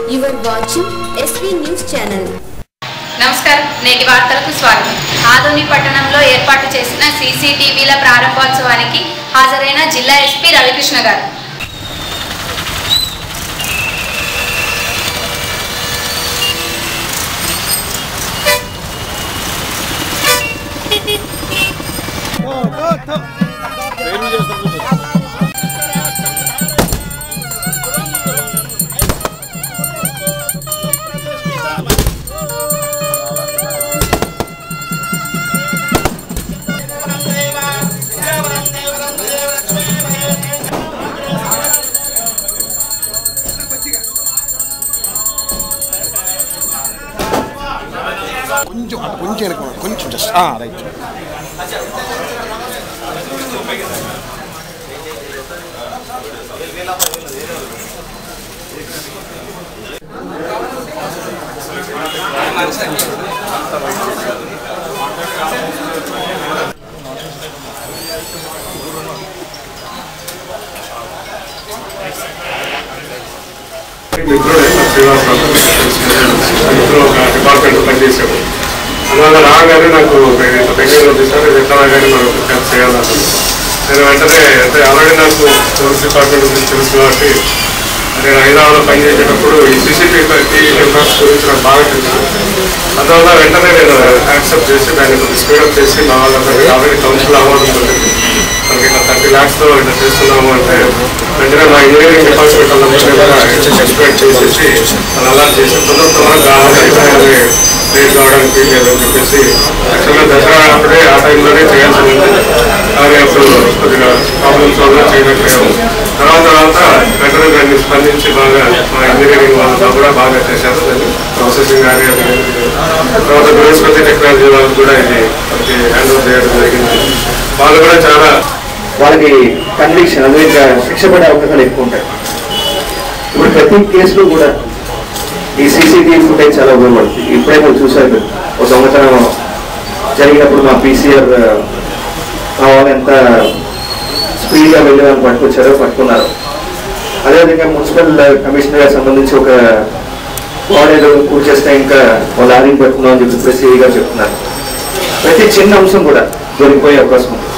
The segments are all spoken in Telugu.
You are watching SV News Channel. నమస్కారం నేటి వార్తలకు స్వాగతం ఆదోని పట్టణంలో ఏర్పాటు చేసిన సీసీటీవీల ప్రారంభోత్సవానికి హాజరైన జిల్లా ఎస్పీ రవికృష్ణ గారు కొంచెం అటు కొంచెం వెనక కొంచెం జస్ట్ రైట్ మిత్రుడే నా శ్రీనివాసరావు మిత్రుడు ఒక డిపార్ట్మెంట్ పనిచేసాడు అందువల్ల రాగానే నాకు ఇంత బెంగళూరు తీసారు ఇది ఎట్లా రాగానే మనం హెల్ప్ చేయాలన్నాను నేను వెంటనే అంటే ఆల్రెడీ నాకు పోలీస్ డిపార్ట్మెంట్ గురించి తెలుసు కాబట్టి నేను హైదరాబాద్లో పనిచేసేటప్పుడు ఈ సీసీటీవీ కెమెరాస్ గురించి నాకు బాగా తెలుసు అందువల్ల వెంటనే నేను యాక్సెప్ట్ చేసి దాన్ని కొంచెం స్పీడప్ చేసి మా వాళ్ళందరికీ ఆల్రెడీ కౌన్సిల్ అవ్వడం జరిగింది మనకి ఇట్లా థర్టీ ల్యాక్స్తో ఇట్లా చేస్తున్నాము అంటే వెంటనే మా ఇంజనీరింగ్ డిపార్ట్మెంట్ వాళ్ళందరినీ కూడా ఎక్స్పెక్ట్ చేసేసి అది అలా చేసి తొందర తొందరగా కావాలి రేట్ కావడానికి లేదని చెప్పేసి యాక్చువల్గా దసరా అప్పుడే ఆ టైంలోనే చేయాల్సి ఉంది కానీ అప్పుడు కొద్దిగా ప్రాబ్లమ్స్ వల్ల చేయలేకపోయాము తర్వాత తర్వాత వెంటనే దాన్ని స్పందించి బాగా మా ఇంజనీరింగ్ వాళ్ళతో కూడా బాగా చేశారు దాన్ని ప్రాసెసింగ్ కానీ అది కానీ. తర్వాత బృహస్పతి టెక్నాలజీ వాళ్ళకి కూడా ఇది మనకి హ్యాండ్ ఓవర్ చేయడం జరిగింది వాళ్ళు కూడా చాలా వాళ్ళకి కన్విక్షన్ అదే ఇంకా శిక్ష పడే అవకాశాలు ఎక్కువ ఉంటాయి ఇప్పుడు ప్రతి కేసులో కూడా ఈ సీసీటీవీ ఫుటేజ్ చాలా ఉపయోగపడుతుంది ఇప్పుడే మీరు చూశారు మీరు. ఒక దొంగతనం జరిగినప్పుడు మా పీసీఆర్ మా వాళ్ళు ఎంత స్పీడ్గా వెళ్ళి వాళ్ళని పట్టుకొచ్చారో పట్టుకున్నారు అదేవిధంగా మున్సిపల్ కమిషనర్ గారికి సంబంధించి ఒక వాడేదో కూల్ చేస్తే ఇంకా వాళ్ళు ఆదిని పట్టుకున్నాం అని చెప్పి ప్రెసిగా చెప్తున్నారు ప్రతి చిన్న అంశం కూడా దొరికిపోయే అవకాశం ఉంది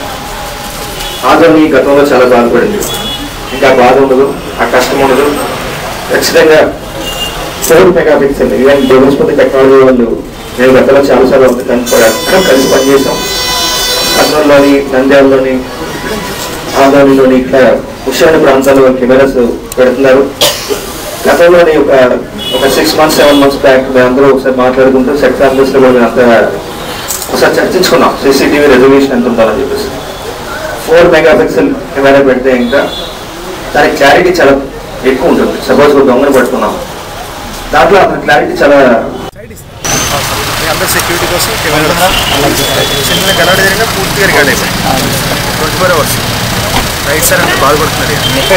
ఆదోని గతంలో చాలా బాధపడింది ఇంకా బాధ ఉండదు ఆ కష్టం ఉండదు ఖచ్చితంగా four megapixel even Brihaspati technology వాళ్ళు మేము గతంలో చాలాసార్లు ఉంది అందరం కలిసి పనిచేసాం కర్నూలులోని నంద్యాలలోని ఆదోనిలోని ఇట్లా ముఖ్యమైన ప్రాంతాల్లో కెమెరాస్ పెడుతున్నారు గతంలోని ఒక ఒక six months seven months back మేమందరూ ఒకసారి మాట్లాడుకుంటూ సెక్టర్ ఆఫీస్లో కూడా మేమంతా ఒకసారి చర్చించుకున్నాం సీసీటీవీ రెజల్యూషన్ ఎంత ఉండాలని చెప్పేసి ఫోర్ మెగా పిక్సెల్ కెమెరా పెడితే ఇంకా దాని క్లారిటీ చాలా ఎక్కువ ఉంటుంది సపోజ్ ఒక దొంగను పట్టుకున్నాం దాంట్లో అతని క్లారిటీ చాలా అందరు సెక్యూరిటీ కోసం కెమెరా చిన్న గలాడ జరిగినా పూర్తిగా రికార్డ్ అయిపోయింది twenty four hours right sir అంటే బాధపడుతున్నారు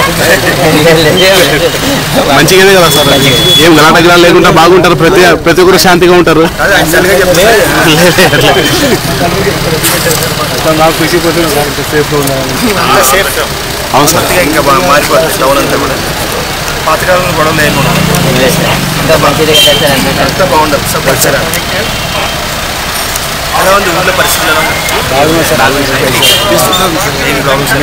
మంచిగానే కదా సార్ ఏం గలాట గిలాట లేకుండా బాగుంటారు ప్రతి ప్రతి ఒక్కరు శాంతిగా ఉంటారు అదే యాక్చువల్గా చెప్తే నాకు ఖుషి సేఫ్గా అంతా సేఫ్ అవును సార్ పూర్తిగా ఇంకా బాగా మారిపోతుంది టౌన్ అంతా కూడా పాతకాలంలో గొడవ లేకుండా అంతా బాగుండదు సార్ పరిసర ఎలా ఉంది ఊళ్ళో పరిస్థితులు ఎలా ఉంది ఏం ప్రాబ్లమ్స్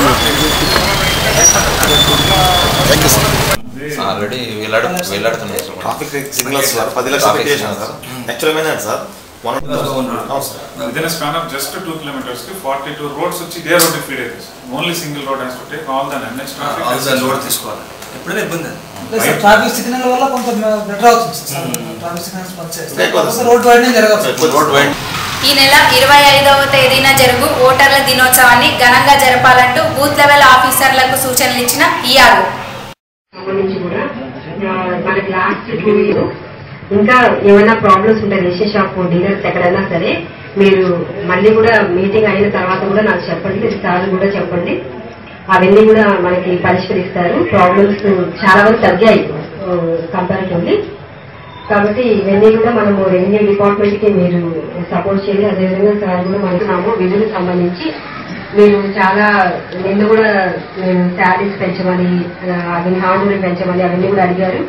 ఆల్రెడీ వేలాడు వేలాడుతున్నాయి సార్ ట్రాఫిక్ సిగ్నల్స్ సార్ పది లక్షలు Traffic పెట్టేసాను సార్ యాక్చువల్ ఏమైనా సార్ వన్ అవును sir within a span of just two kilometers కి 42 roads వచ్చి దే రోడ్ ఫీడ్ అవుతాయి only single road has to take all the NH traffic load తీసుకోవాలి ఎప్పుడైనా ఇబ్బంది అది. లేదు సార్, ట్రాఫిక్ సిగ్నల్ వల్ల కొంత బెటర్ అవుతుంది సార్ ట్రాఫిక్ సిగ్నల్స్ పనిచేస్తాయి ఎక్కువ వస్తుంది. రోడ్ వైడనింగ్ జరగవచ్చు రోడ్ వైడ్ ఈ నెల ఇరవై ఐదవ తేదీన జరుగు ఓటర్ల దినోత్సవాన్ని ఘనంగా జరపాలంటూ బూత్ లెవెల్ ఆఫీసర్లకు సూచనలు ఇచ్చిన ఈఆర్ఓ సంబంధించి కూడా ఆ, మనకి లాస్ట్ టూ ఇయర్స్ ఇంకా ఏమైనా ప్రాబ్లమ్స్ ఉంటే రేషన్ షాప్ డీలర్స్ ఎక్కడైనా సరే మీరు మళ్ళీ కూడా మీటింగ్ అయిన తర్వాత కూడా నాకు చెప్పండి సార్ కూడా చెప్పండి అవన్నీ కూడా మనకి పరిష్కరిస్తారు ప్రాబ్లమ్స్ చాలా వరకు తగ్గాయి కంపారిటివ్లీ కాబట్టి ఇవన్నీ కూడా మనము రెవెన్యూ డిపార్ట్మెంట్ కి మీరు సపోర్ట్ చేయాలి అదేవిధంగా సార్ కూడా మనకున్నాము విధులకు సంబంధించి మీరు చాలా నిన్ను కూడా నేను శాలరీస్ పెంచమని ఆ, అవన్నీ హార్డ్వేర్ పెంచమని అవన్నీ కూడా అడిగారు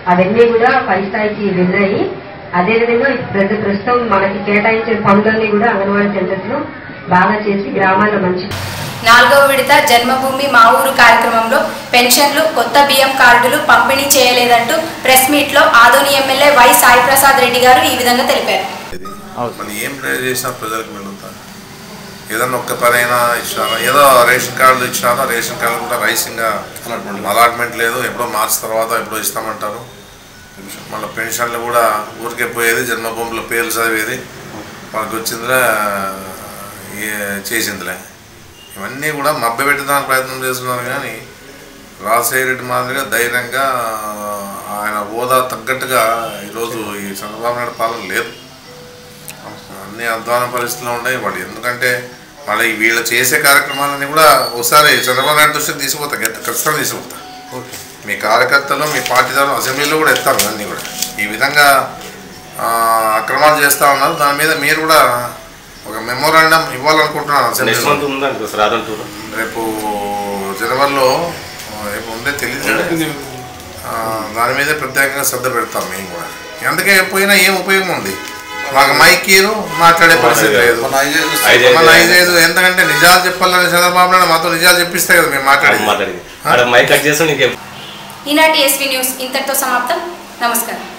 అవన్నీ కూడా పై స్థాయికి వెళ్ళాయి అదేవిధంగా ప్రతి ప్రస్తుతం మనకి కేటాయించిన పనులన్నీ కూడా అంగన్వాడీ సెంటర్స్ లో బాగా చేసి గ్రామాల్లో మంచి నాలుగవ విడత జన్మభూమి మా ఊరు కార్యక్రమంలో పెన్షన్లు కొత్త బియ్యం కార్డులు పంపిణీ చేయలేదంటూ ప్రెస్ మీట్ లో ఆదోని ఎమ్మెల్యే వై సాయి ప్రసాద్ రెడ్డి గారు ఈ విధంగా తెలిపారు మనం ఏం ట్రై చేసినా ప్రజలకు మిగులుతాం ఏదన్నా ఒక్క పనైనా ఇచ్చినారా ఏదో రేషన్ కార్డులు ఇచ్చినారా రేషన్ కార్డు కూడా రైసింగ్గా అలాట్మెంట్ లేదు ఎప్పుడో మార్చి తర్వాత ఎప్పుడో ఇస్తామంటారు మళ్ళీ పెన్షన్లు కూడా ఊరికే పోయేది జన్మభూమిలో పేర్లు చదివేది వాళ్ళకి వచ్చిందిలే ఏ- చేసిందిలే ఇవన్నీ కూడా మభ్యపెట్టడానికి ప్రయత్నం చేస్తున్నారు కానీ రాజశేఖర రెడ్డి మాదిరిగా ధైర్యంగా ఆయన హోదా తగ్గట్టుగా ఈరోజు ఈ చంద్రబాబు నాయుడు పాలన లేదు అన్ని అధ్వాన పరిస్థితులు ఉన్నాయి వాళ్ళు ఎందుకంటే వాళ్ళ ఈ వీళ్ళు చేసే కార్యక్రమాలన్నీ కూడా ఒకసారి చంద్రబాబు నాయుడు దృష్టికి తీసుకుపోతా గెత్త- ఖచ్చితంగా తీసుకుపోతా మీ కార్యకర్తలు మీ పార్టీదారు అసెంబ్లీలో కూడా ఎత్తారు అన్నీ కూడా ఈ విధంగా ఆ, అక్రమాలు చేస్తా ఉన్నారు దాని మీద మీరు కూడా ఒక మెమోరాండం ఇవ్వాలనుకుంటున్నాను నెక్స్ట్ మంత్ అసెంబ్లీలో ఉందండి సార్ రాదని టూర్ రేపు జనవరిలో ఆ, రేపు ఉందే తెలియదు ఆ, దాని మీద ప్రత్యేకంగా శ్రద్ధ పెడతాం మేము కూడా అందుకే పోయినా ఏం ఉపయోగం ఉంది మాకు మైక్ ఇయ్యరు, మాట్లాడే పరిస్థితి లేదు మన ఐదు- మన ఐదు ఎందుకంటే నిజాలు చెప్పాలని చంద్రబాబు నాయుడు మాతో నిజాలు చెప్పిస్తే కదా మేము మాట్లాడేది మాట్లాడి ఆడ మైక్ కట్ చేస్తాం నీకేం ఈనాటి ఎస్వి న్యూస్ ఇంతటితో సమాప్తం నమస్కారం